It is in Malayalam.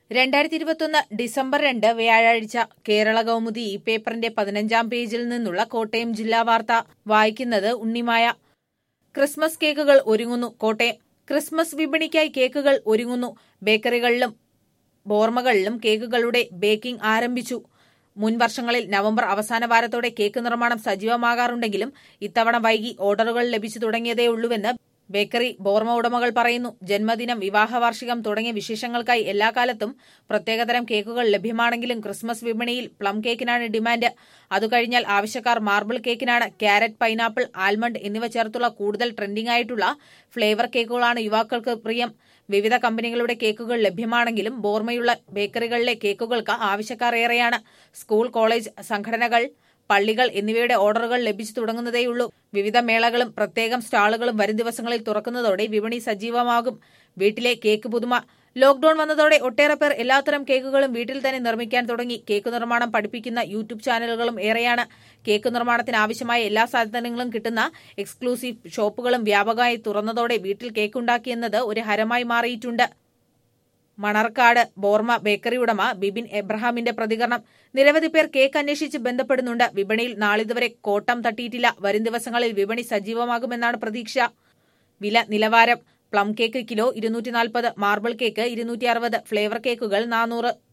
രണ്ടായിരത്തി ഇരുപത്തൊന്ന് ഡിസംബർ രണ്ട് വ്യാഴാഴ്ച കേരള കൗമുദി ഈ പേപ്പറിന്റെ പതിനഞ്ചാം പേജിൽ നിന്നുള്ള കോട്ടയം ജില്ലാ വാർത്ത വായിക്കുന്നത് ഉണ്ണിമായ ക്രിസ്മസ് കേക്കുകൾ ഒരുങ്ങുന്നു കോട്ടയം ക്രിസ്മസ് വിപണിക്കായി കേക്കുകൾ ഒരുങ്ങുന്നു ബേക്കറികളിലും ബോർമകളിലും കേക്കുകളുടെ ബേക്കിംഗ് ആരംഭിച്ചു മുൻ വർഷങ്ങളിൽ നവംബർ അവസാന വാരത്തോടെ കേക്ക് നിർമ്മാണം സജീവമാകാറുണ്ടെങ്കിലും ഇത്തവണ വൈകി ഓർഡറുകൾ ലഭിച്ചു തുടങ്ങിയതേ ഉള്ളൂവെന്ന് ബേക്കറി ബോർമ ഉടമകൾ പറയുന്നു ജന്മദിനം വിവാഹ വാർഷികം തുടങ്ങിയ വിശേഷങ്ങൾക്കായി എല്ലാ കാലത്തും പ്രത്യേകതരം കേക്കുകൾ ലഭ്യമാണെങ്കിലും ക്രിസ്മസ് വിപണിയിൽ പ്ലം കേക്കിനാണ് ഡിമാൻഡ് അതുകഴിഞ്ഞാൽ ആവശ്യക്കാർ മാർബിൾ കേക്കിനാണ് ക്യാരറ്റ് പൈനാപ്പിൾ ആൽമണ്ട് എന്നിവ ചേർത്തുള്ള കൂടുതൽ ട്രെൻഡിംഗ് ആയിട്ടുള്ള ഫ്ലേവർ കേക്കുകളാണ് യുവാക്കൾക്ക് പ്രിയം വിവിധ കമ്പനികളുടെ കേക്കുകൾ ലഭ്യമാണെങ്കിലും ബോർമയുള്ള ബേക്കറികളിലെ കേക്കുകൾക്ക് ആവശ്യക്കാർ ഏറെയാണ് സ്കൂൾ കോളേജ് സംഘടനകൾ പള്ളികൾ എന്നിവയുടെ ഓർഡറുകൾ ലഭിച്ചു തുടങ്ങുന്നതേയുള്ളൂ വിവിധ മേളകളും പ്രത്യേകം സ്റ്റാളുകളും വരും ദിവസങ്ങളിൽ തുറക്കുന്നതോടെ വിപണി സജീവമാകും വീട്ടിലെ കേക്ക് പുതുമ ലോക്ഡൌൺ വന്നതോടെ ഒട്ടേറെ പേർ എല്ലാത്തരം കേക്കുകളും വീട്ടിൽ തന്നെ നിർമ്മിക്കാൻ തുടങ്ങി കേക്ക് നിർമ്മാണം പഠിപ്പിക്കുന്ന യൂട്യൂബ് ചാനലുകളും ഏറെയാണ് കേക്ക് നിർമ്മാണത്തിന് ആവശ്യമായ എല്ലാ സാധനങ്ങളും കിട്ടുന്ന എക്സ്ക്ലൂസീവ് ഷോപ്പുകളും വ്യാപകമായി തുറന്നതോടെ വീട്ടിൽ കേക്ക് ഉണ്ടാക്കിയെന്നത് ഒരു ഹരമായി മാറിയിട്ടുണ്ട് മണർക്കാട് ബോർമ ബേക്കറി ഉടമ ബിബിൻ എബ്രഹാമിന്റെ പ്രതികരണം നിരവധി പേർ കേക്ക് അന്വേഷിച്ച് ബന്ധപ്പെടുന്നുണ്ട് വിപണിയിൽ നാളിതുവരെ കോട്ടം തട്ടിയിട്ടില്ല വരും ദിവസങ്ങളിൽ വിപണി സജീവമാകുമെന്നാണ് പ്രതീക്ഷ വില നിലവാരം പ്ലം കേക്ക് കിലോ ഇരുന്നൂറ്റി നാൽപ്പത് മാർബിൾ കേക്ക് ഇരുന്നൂറ്റി അറുപത് ഫ്ലേവർ കേക്കുകൾ നാനൂറ്